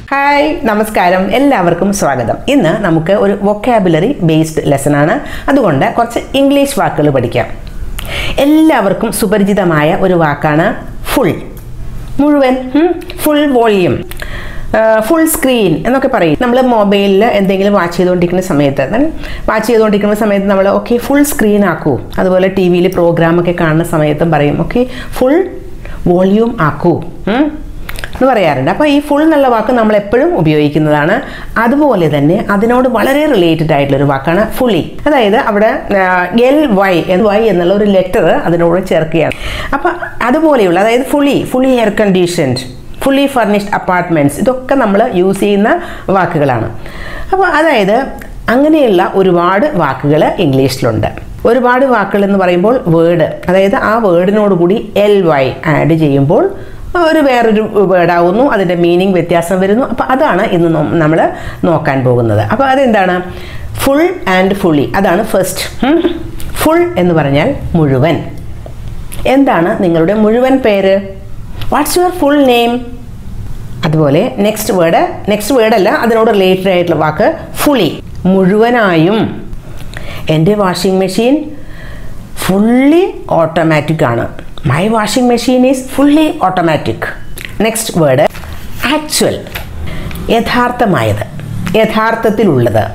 Hi നമസ്കാരം എല്ലാവർക്കും സ്വാഗതം ഇന്ന് നമുക്ക് ഒരു വൊക്കാബുലറി ബേസ്ഡ് ലെസൺ ആണ് അതുകൊണ്ട് കുറച്ച് ഇംഗ്ലീഷ് വാക്കുകൾ പഠിക്കാം എല്ലാവർക്കും സുപരിചിതമായ ഒരു വാക്കാണ് ഫുൾ മുഴുവൻ ഫുൾ വോളിയം ഫുൾ സ്ക്രീൻ എന്നൊക്കെ പറയും നമ്മൾ മൊബൈലിൽ എന്തെങ്കിലും വാച്ച് ചെയ്തുകൊണ്ടിരിക്കുന്ന സമയത്ത് വാച്ച് ചെയ്തുകൊണ്ടിരിക്കുന്ന സമയത്ത് നമ്മൾ ഓക്കെ ഫുൾ സ്ക്രീൻ ആക്കൂ അതുപോലെ ടി വിയിൽ പ്രോഗ്രാമൊക്കെ കാണുന്ന സമയത്തും പറയും ഓക്കെ ഫുൾ വോളിയൂം ആക്കൂ ഉം. എന്ന് പറയാറുണ്ട് അപ്പോൾ ഈ ഫുൾ എന്നുള്ള വാക്ക് നമ്മൾ എപ്പോഴും ഉപയോഗിക്കുന്നതാണ് അതുപോലെ തന്നെ അതിനോട് വളരെ റിലേറ്റഡ് ആയിട്ടുള്ള ഒരു വാക്കാണ് ഫുള്ളി അതായത് അവിടെ എൽ വൈ വൈ എന്നുള്ള ഒരു ലെറ്റർ അതിനോട് ചേർക്കുകയാണ് അപ്പോൾ അതുപോലെയുള്ള അതായത് fully fully air conditioned fully furnished apartments ഇതൊക്കെ നമ്മൾ യൂസ് ചെയ്യുന്ന വാക്കുകളാണ് അപ്പോൾ അതായത് അങ്ങനെയുള്ള ഒരുപാട് വാക്കുകൾ ഇംഗ്ലീഷിലുണ്ട് ഒരുപാട് വാക്കുകൾ എന്ന് പറയുമ്പോൾ വേർഡ് അതായത് ആ വേർഡിനോട് കൂടി എൽ വൈ ആഡ് ചെയ്യുമ്പോൾ ഒരു വേറൊരു വേർഡാവുന്നു അതിൻ്റെ മീനിങ് വ്യത്യാസം വരുന്നു അപ്പോൾ അതാണ് ഇന്ന് നമ്മൾ നോക്കാൻ പോകുന്നത് അപ്പോൾ അതെന്താണ് ഫുൾ ആൻഡ് ഫുള്ളി അതാണ് ഫസ്റ്റ് ഫുൾ എന്ന് പറഞ്ഞാൽ മുഴുവൻ എന്താണ് നിങ്ങളുടെ മുഴുവൻ പേര് വാട്ട്സ് യുവർ ഫുൾ നെയിം അതുപോലെ നെക്സ്റ്റ് വേർഡ് നെക്സ്റ്റ് വേർഡല്ല അതിനോട് റിലേറ്റഡ് ആയിട്ടുള്ള വാക്ക് ഫുള്ളി മുഴുവനായും എൻ്റെ വാഷിംഗ് മെഷീൻ ഫുള്ളി ഓട്ടോമാറ്റിക് ആണ് my washing machine is fully automatic next word actual യഥാർത്ഥമായത് യഥാർത്ഥത്തിലുള്ളത്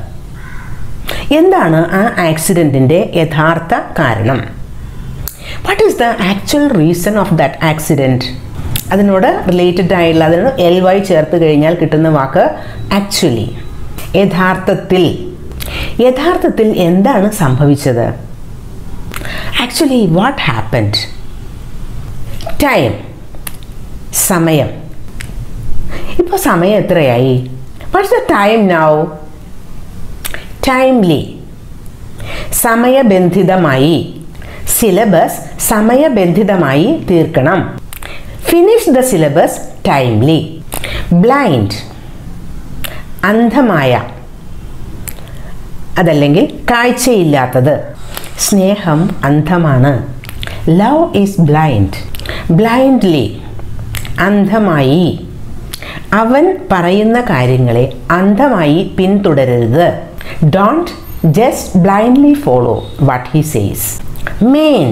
എന്താണ് ആ ആക്സിഡൻറ്റിൻ്റെ യഥാർത്ഥ കാരണം what is the actual reason of that accident അതിനോട് റിലേറ്റഡ് ആയിട്ടുള്ള അതിനോട് എൽ വൈ ചേർത്ത് കഴിഞ്ഞാൽ കിട്ടുന്ന വാക്ക് ആക്ച്വലി യഥാർത്ഥത്തിൽ യഥാർത്ഥത്തിൽ എന്താണ് സംഭവിച്ചത് ആക്ച്വലി വാട്ട് ഹാപ്പൻഡ് ടൈം സമയം ഇപ്പോൾ സമയം എത്രയായി what's the time now timely സമയബന്ധിതമായി സിലബസ് സമയബന്ധിതമായി തീർക്കണം finish the syllabus timely blind അന്ധമായ അതല്ലെങ്കിൽ കാഴ്ചയില്ലാത്തത് സ്നേഹം അന്ധമാണ് ലവ് ഈസ് ബ്ലൈൻഡ് ബ്ലൈൻഡ്ലി അന്ധമായി അവൻ പറയുന്ന കാര്യങ്ങളെ അന്ധമായി പിന്തുടരരുത് don't just blindly follow what he says main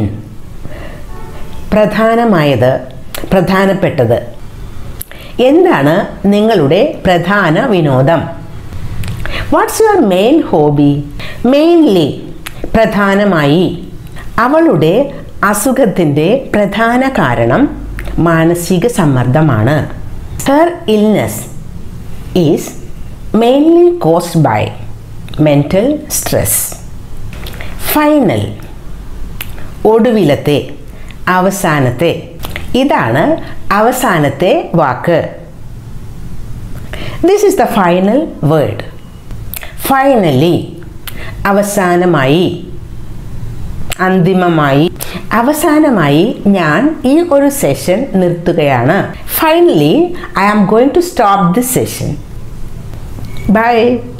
പ്രധാനമായത് പ്രധാനപ്പെട്ടത് എന്താണ് നിങ്ങളുടെ പ്രധാന വിനോദം what's your main hobby mainly പ്രധാനമായി അവളുടെ അസുഖത്തിൻ്റെ പ്രധാന കാരണം മാനസിക സമ്മർദ്ദമാണ് her illness is mainly caused by mental stress final ഒടുവിലത്തെ അവസാനത്തെ ഇതാണ് അവസാനത്തെ വാക്ക് this is the final word finally അവസാനമായി അന്തിമമായി അവസാനമായി ഞാൻ ഈ ഒരു സെഷൻ നിർത്തുകയാണ് finally I am going to stop this session by